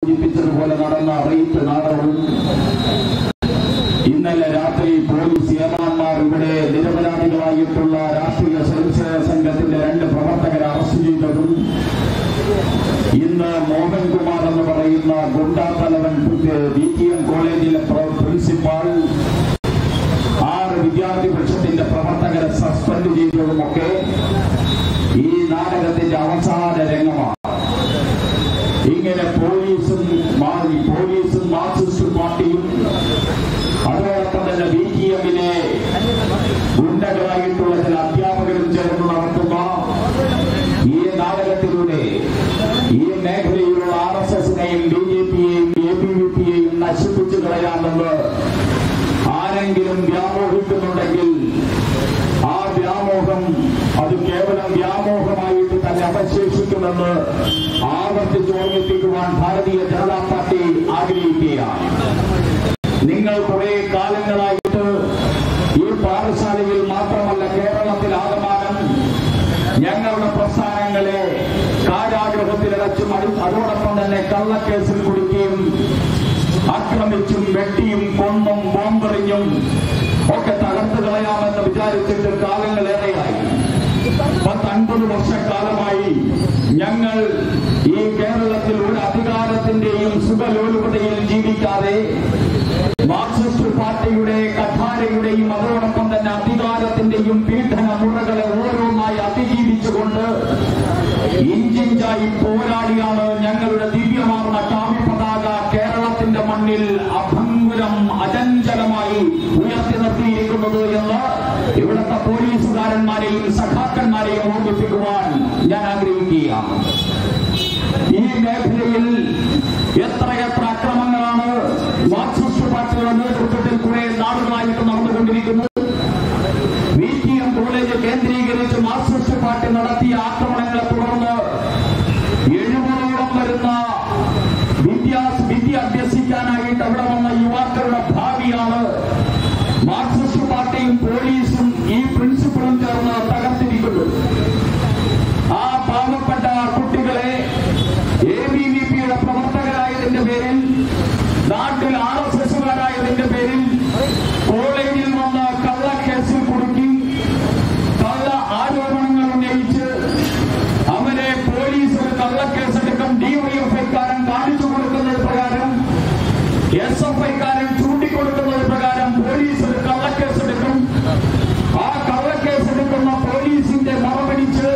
സൂചിപ്പിച്ചതുപോലെ നടന്ന റേറ്റ് നാടകവും ഇന്നലെ രാത്രി പോലീസ് ഏമാന്മാർ ഇവിടെ നിരപരാധികളായിട്ടുള്ള രാഷ്ട്രീയ സ്വയംസേവക സംഘത്തിന്റെ രണ്ട് പ്രവർത്തകരെ അറസ്റ്റ് ചെയ്തതും ഇന്ന് മോഹൻകുമാർ എന്ന് പറയുന്ന ഗുണ്ടാ തലവൻ ബി ടി എം കോളേജിലെ പ്ര- പ്രിൻസിപ്പാൾ ആറ് വിദ്യാർത്ഥി പക്ഷത്തിന്റെ പ്രവർത്തകരെ സസ്പെൻഡ് ചെയ്തതുമൊക്കെ ഈ നാടകത്തിന്റെ അവസാന രംഗമാണ് ഇങ്ങനെ പോലീസും മാറി പോലീസും മാർക്സിസ്റ്റ് പാർട്ടിയും അതോടൊപ്പം തന്നെ ബി ടി എമ്മിലെ ഗുണ്ടകളായിട്ടുള്ള ചില അധ്യാപകരും ചേർന്ന് നടത്തുന്ന ഈ നാടകത്തിലൂടെ ഈ മേഖലയിലുള്ള ആർ എസ് എസിനെയും ബി ജെ പിയെയും എ ബി വി പിയെയും നശിപ്പിച്ചു കളയാമെന്ന് ആരെങ്കിലും വ്യാമോഹിക്കുന്നുണ്ടെങ്കിൽ ആ വ്യാമോഹം അത് കേവലം വ്യാമോഹമായിട്ട് തന്നെ അവശേഷിക്കുമെന്ന് ആവർത്തിച്ച് ഓർമ്മിപ്പിക്കുവാൻ ഭാരതീയ ജനതാ പാർട്ടി ആഗ്രഹിക്കുകയാണ് നിങ്ങൾ കുറെ കാലങ്ങളായിട്ട് ഈ പാഠശാലയിൽ മാത്രമല്ല കേരളത്തിലാകമാനം ഞങ്ങളുടെ പ്രസ്ഥാനങ്ങളെ കാരാഗ്രഹത്തിലടച്ചും അടി- അതോടൊപ്പം തന്നെ കള്ളക്കേസിൽ കുടുക്കിയും ആക്രമിച്ചും വെട്ടിയും കൊന്നും ബോംബെറിഞ്ഞും ഒക്കെ തകർത്ത് കളയാമെന്ന് വിചാരിച്ചിട്ട് കാലങ്ങളേറെയായി പത്തൻപത് വർഷക്കാലമായി ഞങ്ങൾ ഈ കേരളത്തിൽ ഒരു അധികാരത്തിന്റെയും സുഖലോലുപതയിൽ ജീവിക്കാതെ മാർക്സിസ്റ്റ് പാർട്ടിയുടെ കഠാരയുടെയും അതോടൊപ്പം തന്നെ അധികാരത്തിന്റെയും പീഡന മുറകളെ ഓരോന്നായി അതിജീവിച്ചുകൊണ്ട് ഇഞ്ചിഞ്ചായി പോരാടിയാണ് ഞങ്ങളുടെ ദിവ്യമാർന്ന കാവ്യ പതാക കേരളത്തിന്റെ മണ്ണിൽ അഭംഗുരം അചഞ്ചലമായി ഉയർത്തി നിർത്തിയിരിക്കുന്നത് എന്ന് ഇവിടുത്തെ പോലീസുകാരന്മാരെയും സഖാക്കന്മാരെയും ഓർമ്മിപ്പിക്കുവാൻ ഞാൻ ആഗ്രഹിക്കുകയാണ് ഈ മേഖലയിൽ എത്രയെത്ര അക്രമങ്ങളാണ് മാർക്സിസ്റ്റ് പാർട്ടിയുടെ നേതൃത്വത്തിൽ കുറെ നാളുകളായിട്ട് നടന്നുകൊണ്ടിരിക്കുന്നത് വി ടി എം കോളേജ് കേന്ദ്രീകരിച്ച് മാർക്സിസ്റ്റ് പാർട്ടി നടത്തിയ ആക്രമണങ്ങളെ തുടർന്ന് എഴുപതോളം വരുന്ന വിദ്യാ വിദ്യ അഭ്യസിക്കാനായിട്ട് അവിടെ വന്ന യുവാക്കളുടെ ഭാവിയാണ് മാർക്സിസ്റ്റ് പാർട്ടിയും പോലീസും ഈ പ്രിൻസിപ്പളും ചേർന്ന് തകർത്തിരിക്കുന്നത് ആ പാവപ്പെട്ട കുട്ടികളെ എ ബി വി പിയുടെ പ്രവർത്തകരായതിന്റെ പേരിൽ നാട്ടിൽ ആർ എസ് എസുകാരായതിന്റെ പേരിൽ കോളേജിൽ വന്ന് കള്ളക്കേസിൽ കുടുക്കി കള്ള ആരോപണങ്ങൾ ഉന്നയിച്ച് അവരെ പോലീസ് ഒരു കള്ളക്കേസെടുക്കും ഡിവൈഎഫ്ഐക്കാരൻ കാണിച്ചു കൊടുക്കുന്നത് പ്രകാരം എസ് എഫ് ഐക്കാരൻ ചൂണ്ടിക്കൊടുക്കുന്നത് പ്രകാരം പോലീസ് ഒരു കള്ളക്കേസെടുക്കും ആ കള്ളക്കേസെടുക്കുന്ന പോലീസിന്റെ മറപിടിച്ച്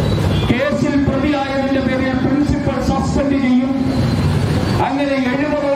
കേസിൽ പ്രതിയായതിന്റെ പേരിൽ പ്രിൻസിപ്പൽ സസ്പെൻഡ് ചെയ്യും അങ്ങനെ എഴുപതോളം